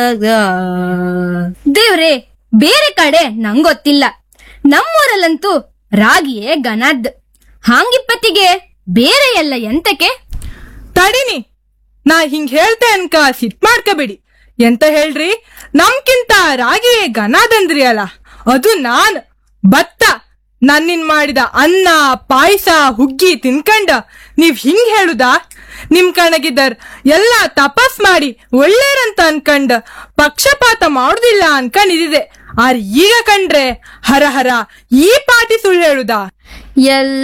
ದೇವ್ರೆ ಬೇರೆ ಕಡೆ ನಂಗೊತ್ತಿಲ್ಲ ನಮ್ಮೂರಲ್ಲಂತೂ ರಾಗಿಯೇ ಗನದ್ ಹಾಂಗಿಪ್ಪತ್ತಿಗೆ ಬೇರೆ ಎಲ್ಲ ಎಂತಕ್ಕೆ ತಡಿನಿ ನಾ ಹಿಂಗ್ ಹೇಳ್ತೆ ಅನ್ಕ ಸಿಟ್ ಮಾಡ್ಕಬೇಡಿ ಎಂತ ಹೇಳ್ರಿ ನಮ್ಕಿಂತ ರಾಗಿ ಗನಾದಂದ್ರಿ ಅಲ್ಲ ಅದು ನಾನ್ ಭತ್ತ ನನ್ನಿನ್ ಮಾಡಿದ ಅನ್ನ ಪಾಯಸ ಹುಗ್ಗಿ ತಿನ್ಕಂಡ ನೀವ್ ಹಿಂಗ್ ಹೇಳುದಾ ನಿಮ್ ಕಣಗಿದ್ದರ್ ಎಲ್ಲ ತಪಸ್ ಮಾಡಿ ಒಳ್ಳೇರಂತ ಅನ್ಕಂಡ್ ಪಕ್ಷಪಾತ ಮಾಡುದಿಲ್ಲ ಅನ್ಕೊಂಡಿದ್ದೆ ಆರ್ ಈಗ ಕಂಡ್ರೆ ಹರ ಹರ ಈ ಪಾಟಿ ಸುಳ್ಳು ಹೇಳುದಾ ಎಲ್ಲ